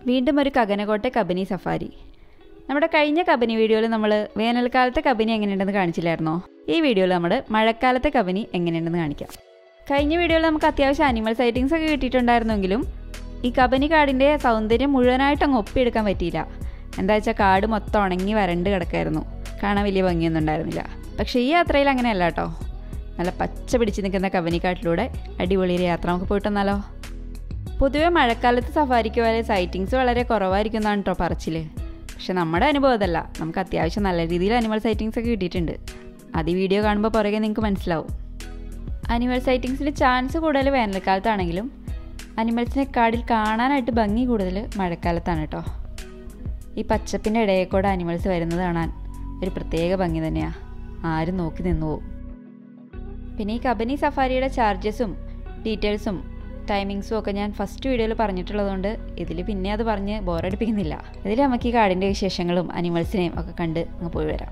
വീണ്ടും ഒരു കഗനകോട്ടെ കബനി സഫാരി നമ്മുടെ കഴിഞ്ഞ കബനി വീഡിയോയിൽ നമ്മൾ വേനൽക്കാലത്തെ കബനി എങ്ങനെയുണ്ടെന്ന് കാണിച്ചില്ലായിരുന്നോ ഈ വീഡിയോയിൽ നമ്മൾ മഴക്കാലത്തെ കബനി എങ്ങനെയുണ്ടെന്ന് കാണിക്കാം കഴിഞ്ഞ വീഡിയോയിൽ നമുക്ക് അത്യാവശ്യം അനിമൽ സൈറ്റിങ്സ് ഒക്കെ കിട്ടിയിട്ടുണ്ടായിരുന്നെങ്കിലും ഈ കബനി കാടിൻ്റെ സൗന്ദര്യം മുഴുവനായിട്ട് അങ്ങ് ഒപ്പിയെടുക്കാൻ പറ്റിയില്ല എന്താ വെച്ചാൽ കാട് മൊത്തം ഉണങ്ങി വരണ്ട് കിടക്കായിരുന്നു കാണാൻ വലിയ ഭംഗിയൊന്നും ഉണ്ടായിരുന്നില്ല പക്ഷേ ഈ യാത്രയിൽ അങ്ങനെയല്ല കേട്ടോ നല്ല പച്ച പിടിച്ച് നിൽക്കുന്ന കബനിക്കാട്ടിലൂടെ അടിപൊളി ഒരു യാത്ര നമുക്ക് പോയിട്ടെന്നാലോ പൊതുവേ മഴക്കാലത്ത് സഫാരിക്ക് പോലെ സൈറ്റിങ്സ് വളരെ കുറവായിരിക്കും എന്നാണ് കേട്ടോ പറച്ചിൽ പക്ഷെ നമ്മുടെ അനുഭവം അതല്ല നമുക്ക് അത്യാവശ്യം നല്ല രീതിയിൽ അനിമൽ സൈറ്റിങ്സ് ഒക്കെ കിട്ടിയിട്ടുണ്ട് അത് ഈ വീഡിയോ കാണുമ്പോൾ പുറകെ നിങ്ങൾക്ക് മനസ്സിലാവും അനിമൽ സൈറ്റിങ്സിന് ചാൻസ് കൂടുതൽ വേനൽക്കാലത്താണെങ്കിലും അനിമൽസിനെ കാടിൽ കാണാനായിട്ട് ഭംഗി കൂടുതൽ മഴക്കാലത്താണ് കേട്ടോ ഈ പച്ചപ്പിൻ്റെ ഇടയിൽ കൂടെ അനിമൽസ് വരുന്നത് കാണാൻ ഒരു പ്രത്യേക ഭംഗി തന്നെയാണ് ആരും നോക്കി നിന്നു പോകും പിന്നെ ഈ കബനി സഫാരിയുടെ ചാർജസും ഡീറ്റെയിൽസും ടൈമിങ്സും ഒക്കെ ഞാൻ ഫസ്റ്റ് വീഡിയോയിൽ പറഞ്ഞിട്ടുള്ളതുകൊണ്ട് ഇതിൽ പിന്നെ അത് പറഞ്ഞ് ബോറടിപ്പിക്കുന്നില്ല ഇതിൽ നമുക്ക് ഈ കാടിൻ്റെ വിശേഷങ്ങളും അനിമൽസിനെയും ഒക്കെ കണ്ട് അങ്ങ് പോയി വരാം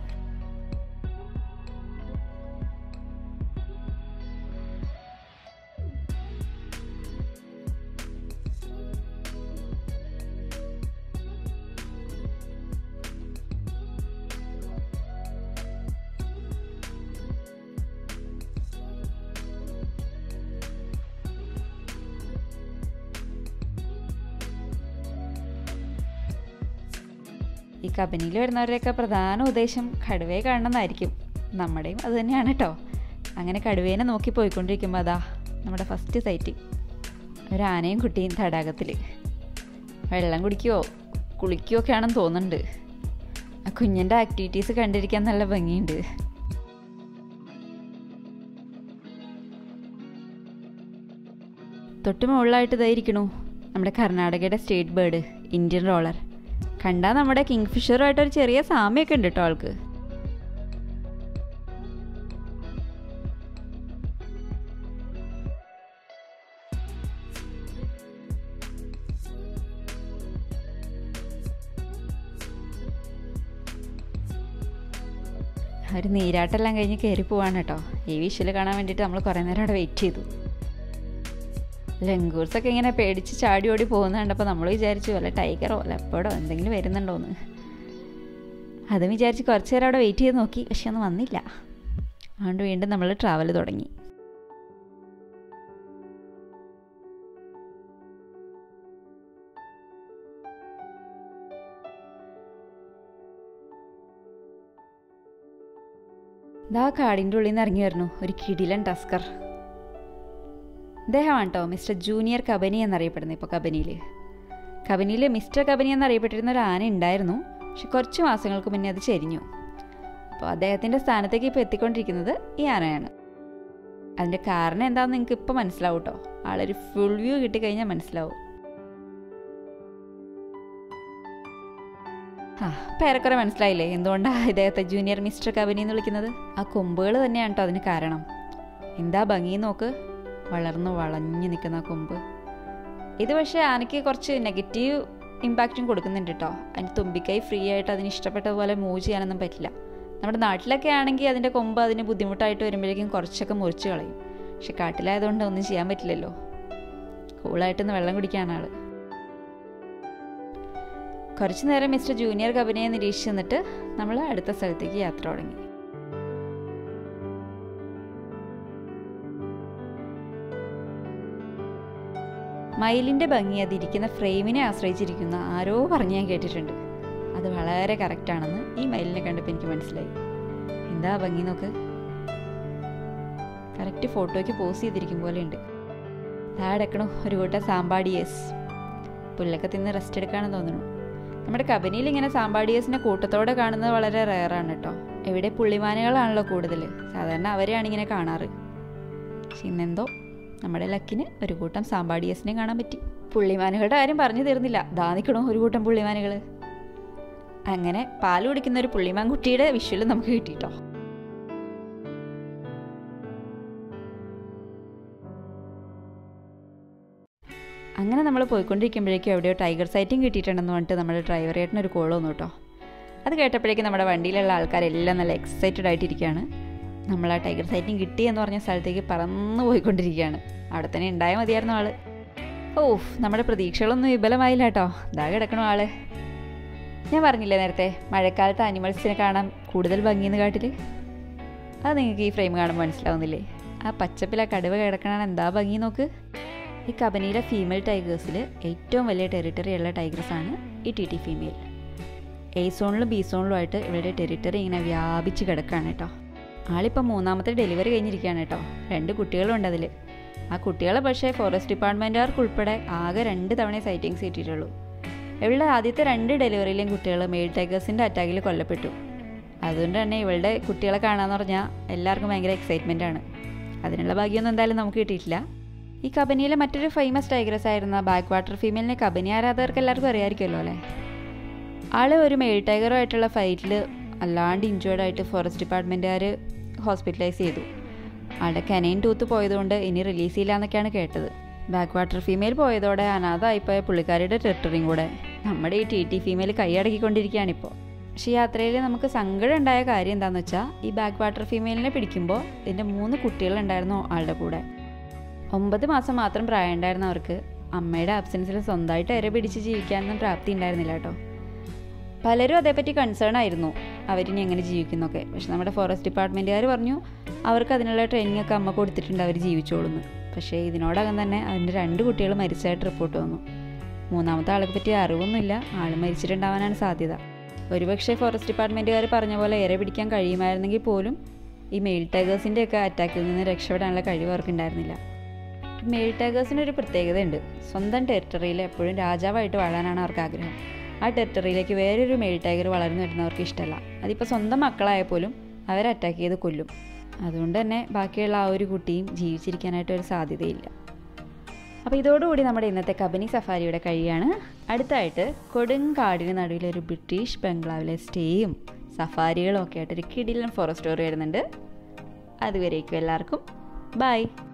ഈ കബനിയിൽ വരുന്നവരുടെയൊക്കെ പ്രധാന ഉദ്ദേശം കടുവയെ കാണണമെന്നായിരിക്കും നമ്മുടെയും അത് തന്നെയാണ് കേട്ടോ അങ്ങനെ കടുവേനെ നോക്കി പോയിക്കൊണ്ടിരിക്കുമ്പോൾ അതാ നമ്മുടെ ഫസ്റ്റ് സൈറ്റിംഗ് ഒരു ആനയും കുട്ടിയും തടാകത്തിൽ വെള്ളം കുടിക്കുകയോ കുളിക്കുകയോ ഒക്കെ ആണെന്ന് തോന്നുന്നുണ്ട് ആ കുഞ്ഞിൻ്റെ ആക്ടിവിറ്റീസ് കണ്ടിരിക്കാൻ നല്ല ഭംഗിയുണ്ട് തൊട്ട് മുകളിലായിട്ട് ഇതായിരിക്കണു നമ്മുടെ കർണാടകയുടെ സ്റ്റേറ്റ് ബേർഡ് ഇന്ത്യൻ റോളർ കണ്ടാൽ നമ്മുടെ കിങ് ഫിഷറുമായിട്ട് ഒരു ചെറിയ സാമ്യമൊക്കെ ഉണ്ട് കേട്ടോ ആൾക്ക് ഒരു നീരാട്ടെല്ലാം കഴിഞ്ഞ് കയറി പോവാണ് കേട്ടോ ഈ വിഷ്വൽ കാണാൻ വേണ്ടിയിട്ട് നമ്മൾ കുറേ നേരം അവിടെ വെയിറ്റ് ചെയ്തു ലങ്കൂർസൊക്കെ ഇങ്ങനെ പേടിച്ച് ചാടി ഓടി പോകുന്ന കണ്ടപ്പോൾ നമ്മൾ വിചാരിച്ചു വല്ല ടൈഗറോ ലെപ്പേഡോ എന്തെങ്കിലും വരുന്നുണ്ടോയെന്ന് അതും വിചാരിച്ച് കുറച്ച് നേരം അവിടെ വെയിറ്റ് ചെയ്ത് നോക്കി പക്ഷെ ഒന്നും വന്നില്ല അതുകൊണ്ട് വീണ്ടും നമ്മൾ ട്രാവൽ തുടങ്ങി ഇതാ കാടിൻ്റെ ഉള്ളിൽ നിന്ന് ഇറങ്ങി വരുന്നു ഒരു കിടിലൻ ടസ്കർ ഇദ്ദേഹമാണ് കേട്ടോ മിസ്റ്റർ ജൂനിയർ കബനി എന്നറിയപ്പെടുന്നത് ഇപ്പോൾ കബനിയിൽ കബനിയിൽ മിസ്റ്റർ കബനി എന്നറിയപ്പെട്ടിരുന്ന ഒരു ആന ഉണ്ടായിരുന്നു പക്ഷെ കുറച്ച് മാസങ്ങൾക്ക് മുന്നേ അത് ചെരിഞ്ഞു അപ്പോൾ അദ്ദേഹത്തിൻ്റെ സ്ഥാനത്തേക്ക് ഇപ്പോൾ എത്തിക്കൊണ്ടിരിക്കുന്നത് ഈ ആനയാണ് അതിൻ്റെ കാരണം എന്താണെന്ന് നിങ്ങൾക്ക് ഇപ്പോൾ മനസ്സിലാവും കേട്ടോ ആളൊരു ഫുൾ വ്യൂ കിട്ടിക്കഴിഞ്ഞാൽ മനസ്സിലാവും ആ ഇപ്പം ഏറെക്കുറെ മനസ്സിലായില്ലേ എന്തുകൊണ്ടാണ് ഇദ്ദേഹത്തെ ജൂനിയർ മിസ്റ്റർ കബനി എന്ന് വിളിക്കുന്നത് ആ കൊമ്പുകൾ തന്നെയാണ് കേട്ടോ അതിന് കാരണം എന്താ ഭംഗി നോക്ക് വളർന്നു വളഞ്ഞു നിൽക്കുന്ന ആ കൊമ്പ് ഇത് പക്ഷേ ആനയ്ക്ക് കുറച്ച് നെഗറ്റീവ് ഇമ്പാക്റ്റും കൊടുക്കുന്നുണ്ട് കേട്ടോ അതിന് തുമ്പിക്കൈ ഫ്രീ ആയിട്ട് അതിന് ഇഷ്ടപ്പെട്ട പോലെ മൂവ് ചെയ്യാനൊന്നും പറ്റില്ല നമ്മുടെ നാട്ടിലൊക്കെ ആണെങ്കിൽ അതിൻ്റെ കൊമ്പ് അതിന് ബുദ്ധിമുട്ടായിട്ട് വരുമ്പോഴേക്കും കുറച്ചൊക്കെ മുറിച്ച് കളയും പക്ഷെ കാട്ടിലായതുകൊണ്ട് ഒന്നും ചെയ്യാൻ പറ്റില്ലല്ലോ കൂളായിട്ടൊന്ന് വെള്ളം കുടിക്കാണ് ആള് കുറച്ചു നേരം മിസ്റ്റർ ജൂനിയർ കബനിയെ നിരീക്ഷിച്ച് നിന്നിട്ട് നമ്മൾ അടുത്ത സ്ഥലത്തേക്ക് യാത്ര തുടങ്ങി മയിലിൻ്റെ ഭംഗി അതിരിക്കുന്ന ഫ്രെയിമിനെ ആശ്രയിച്ചിരിക്കുന്ന ആരോ പറഞ്ഞ് ഞാൻ കേട്ടിട്ടുണ്ട് അത് വളരെ കറക്റ്റാണെന്ന് ഈ മയിലിനെ കണ്ടപ്പോൾ എനിക്ക് മനസ്സിലായി എന്താ ഭംഗി നോക്ക് കറക്റ്റ് ഫോട്ടോയ്ക്ക് പോസ്റ്റ് ചെയ്തിരിക്കും പോലെ ഉണ്ട് താഴെക്കണോ ഒരു കൂട്ടം സാമ്പാടിയേസ് പുല്ലൊക്കെ തിന്ന് റെസ്റ്റ് എടുക്കാണെന്ന് തോന്നുന്നു നമ്മുടെ കബനിയിൽ ഇങ്ങനെ സാമ്പാടിയേസിനെ കൂട്ടത്തോടെ കാണുന്നത് വളരെ റെയറാണ് കേട്ടോ എവിടെ പുള്ളിമാനുകളാണല്ലോ കൂടുതൽ സാധാരണ അവരെയാണ് ഇങ്ങനെ കാണാറ് പക്ഷെ ഇന്നെന്തോ നമ്മുടെ ലക്കിന് ഒരു കൂട്ടം സാമ്പാടിയസിനെ കാണാൻ പറ്റി പുള്ളിമാനുകളുടെ കാര്യം പറഞ്ഞു തീർന്നില്ല ദാ നിൽക്കണോ ഒരു കൂട്ടം പുള്ളിമാനുകൾ അങ്ങനെ പാൽ കുടിക്കുന്ന ഒരു പുള്ളിമാൻ കുട്ടിയുടെ വിഷ്വലും നമുക്ക് കിട്ടിട്ടോ അങ്ങനെ നമ്മൾ പോയിക്കൊണ്ടിരിക്കുമ്പോഴേക്കും എവിടെയോ ടൈഗർ സൈറ്റിംഗ് കിട്ടിയിട്ടുണ്ടെന്ന് പറഞ്ഞിട്ട് നമ്മുടെ ഡ്രൈവർ ഏട്ടന് ഒരു കോൾ വന്നു കേട്ടോ അത് കേട്ടപ്പോഴേക്കും നമ്മുടെ വണ്ടിയിലുള്ള ആൾക്കാരെല്ലാം നല്ല എക്സൈറ്റഡ് ആയിട്ടിരിക്കുകയാണ് നമ്മൾ ആ ടൈഗർ സൈറ്റിംഗ് കിട്ടി എന്ന് പറഞ്ഞ സ്ഥലത്തേക്ക് പറന്ന് പോയിക്കൊണ്ടിരിക്കുകയാണ് അവിടെ തന്നെ ഉണ്ടായാൽ മതിയായിരുന്നു ആള് ഓഫ് നമ്മുടെ പ്രതീക്ഷകളൊന്നും വിപലമായില്ല കേട്ടോ ഇതാ കിടക്കണ ആള് ഞാൻ പറഞ്ഞില്ലേ നേരത്തെ മഴക്കാലത്ത് ആനിമൽസിനെ കാണാൻ കൂടുതൽ ഭംഗിയെന്ന് കാട്ടിൽ അത് നിങ്ങൾക്ക് ഈ ഫ്രെയിം കാണുമ്പോൾ മനസ്സിലാവുന്നില്ലേ ആ പച്ചപ്പിൽ ആ കടുവ കിടക്കണ എന്താ ഭംഗി നോക്ക് ഈ കബനിയിലെ ഫീമെയിൽ ടൈഗേഴ്സിൽ ഏറ്റവും വലിയ ടെറിട്ടറി ഉള്ള ടൈഗേഴ്സാണ് ഈ ടി ടി ഫീമെയിൽ എ സോണിലും ബി സോണിലുമായിട്ട് ഇവരുടെ ടെറിട്ടറി ഇങ്ങനെ വ്യാപിച്ച് കിടക്കുകയാണ് കേട്ടോ ആളിപ്പോൾ മൂന്നാമത്തെ ഡെലിവറി കഴിഞ്ഞിരിക്കുകയാണ് കേട്ടോ രണ്ട് കുട്ടികളുണ്ട് അതിൽ ആ കുട്ടികളെ പക്ഷേ ഫോറസ്റ്റ് ഡിപ്പാർട്ട്മെൻറ്റുകാർക്ക് ഉൾപ്പെടെ ആകെ രണ്ട് തവണ സൈറ്റിങ്സ് കിട്ടിയിട്ടുള്ളൂ ഇവളുടെ ആദ്യത്തെ രണ്ട് ഡെലിവറിയിലെയും കുട്ടികൾ മെയിൽ ടൈഗേഴ്സിൻ്റെ അറ്റാക്കിൽ കൊല്ലപ്പെട്ടു അതുകൊണ്ട് തന്നെ ഇവളുടെ കുട്ടികളെ കാണാമെന്ന് പറഞ്ഞാൽ എല്ലാവർക്കും ഭയങ്കര എക്സൈറ്റ്മെൻ്റ് ആണ് അതിനുള്ള ഭാഗ്യമൊന്നും എന്തായാലും നമുക്ക് കിട്ടിയിട്ടില്ല ഈ കബനിയിലെ മറ്റൊരു ഫേമസ് ടൈഗ്രസ് ആയിരുന്ന ബാക്ക് വാട്ടർ ഫീമെയിലിനെ കബനി ആരാധകർക്ക് എല്ലാവർക്കും അറിയാമായിരിക്കുമല്ലോ അല്ലേ ആള് ഒരു മെയിൽ ടൈഗറുമായിട്ടുള്ള ഫൈറ്റിൽ അല്ലാണ്ട് ഇഞ്ചേർഡ് ആയിട്ട് ഫോറസ്റ്റ് ഡിപ്പാർട്ട്മെൻറ്റുകാർ ഹോസ്പിറ്റലൈസ് ചെയ്തു ആളുടെ കനൈൻ ടൂത്ത് പോയതുകൊണ്ട് ഇനി റിലീസ് ചെയ്യില്ല എന്നൊക്കെയാണ് കേട്ടത് ബാക്ക് വാട്ടർ ഫീമെയിൽ പോയതോടെ അനാഥമായിപ്പോയ പുള്ളിക്കാരിയുടെ ടെറിട്ടറിയും കൂടെ നമ്മുടെ ഈ ടി ടി ഫീമെയിൽ കൈയടക്കിക്കൊണ്ടിരിക്കുകയാണിപ്പോൾ പക്ഷേ ഈ യാത്രയിൽ നമുക്ക് സങ്കടം ഉണ്ടായ കാര്യം എന്താണെന്ന് വെച്ചാൽ ഈ ബാക്ക് വാട്ടർ ഫീമെയിലിനെ പിടിക്കുമ്പോൾ ഇതിൻ്റെ മൂന്ന് കുട്ടികളുണ്ടായിരുന്നു ആളുടെ കൂടെ ഒമ്പത് മാസം മാത്രം പ്രായമുണ്ടായിരുന്ന അവർക്ക് അമ്മയുടെ ആബ്സെൻസിൽ സ്വന്തമായിട്ട് ഇര പിടിച്ച് ജീവിക്കാനൊന്നും പ്രാപ്തി ഉണ്ടായിരുന്നില്ല കേട്ടോ പലരും അതേപ്പറ്റി കൺസേൺ ആയിരുന്നു അവരിനി എങ്ങനെ ജീവിക്കുന്നൊക്കെ പക്ഷെ നമ്മുടെ ഫോറസ്റ്റ് ഡിപ്പാർട്ട്മെൻറ്റുകാർ പറഞ്ഞു അവർക്ക് അതിനുള്ള ട്രെയിനിങ് ഒക്കെ അമ്മ കൊടുത്തിട്ടുണ്ട് അവർ ജീവിച്ചോളുന്നു പക്ഷേ ഇതിനോടകം തന്നെ അതിൻ്റെ രണ്ട് കുട്ടികൾ മരിച്ചതായിട്ട് റിപ്പോർട്ട് വന്നു മൂന്നാമത്തെ ആളെ പറ്റി അറിവൊന്നുമില്ല ആൾ മരിച്ചിട്ടുണ്ടാവാനാണ് സാധ്യത ഒരുപക്ഷെ ഫോറസ്റ്റ് ഡിപ്പാർട്ട്മെൻറ്റുകാർ പറഞ്ഞ പോലെ ഇര പിടിക്കാൻ കഴിയുമായിരുന്നെങ്കിൽ പോലും ഈ മെയിൽ ടൈഗേഴ്സിൻ്റെ ഒക്കെ അറ്റാക്കിൽ നിന്ന് രക്ഷപ്പെടാനുള്ള കഴിവ് അവർക്കുണ്ടായിരുന്നില്ല മെയിൽ ടൈഗേഴ്സിന് ഒരു പ്രത്യേകതയുണ്ട് സ്വന്തം ടെറിട്ടറിയിൽ എപ്പോഴും രാജാവായിട്ട് വാഴാനാണ് അവർക്ക് ആഗ്രഹം ആ ടെറിട്ടറിയിലേക്ക് വേറൊരു മെയിൽ ടൈഗർ വളർന്നു വരുന്നവർക്ക് ഇഷ്ടമല്ല അതിപ്പോൾ സ്വന്തം മക്കളായ പോലും അവരെ അറ്റാക്ക് ചെയ്ത് കൊല്ലും അതുകൊണ്ട് തന്നെ ബാക്കിയുള്ള ആ ഒരു കുട്ടിയും ജീവിച്ചിരിക്കാനായിട്ട് ഒരു സാധ്യതയില്ല അപ്പോൾ ഇതോടുകൂടി നമ്മുടെ ഇന്നത്തെ കബനി സഫാരിയുടെ കഴിയാണ് അടുത്തായിട്ട് കൊടുങ്കാടിന് നടുവിൽ ഒരു ബ്രിട്ടീഷ് ബംഗ്ലാവിലെ സ്റ്റേയും സഫാരികളും ഒക്കെ ആയിട്ട് ഒരു കിടിലൻ ഫോറസ്റ്റ് സ്റ്റോറി വരുന്നുണ്ട് അതുവരേക്കും എല്ലാവർക്കും ബൈ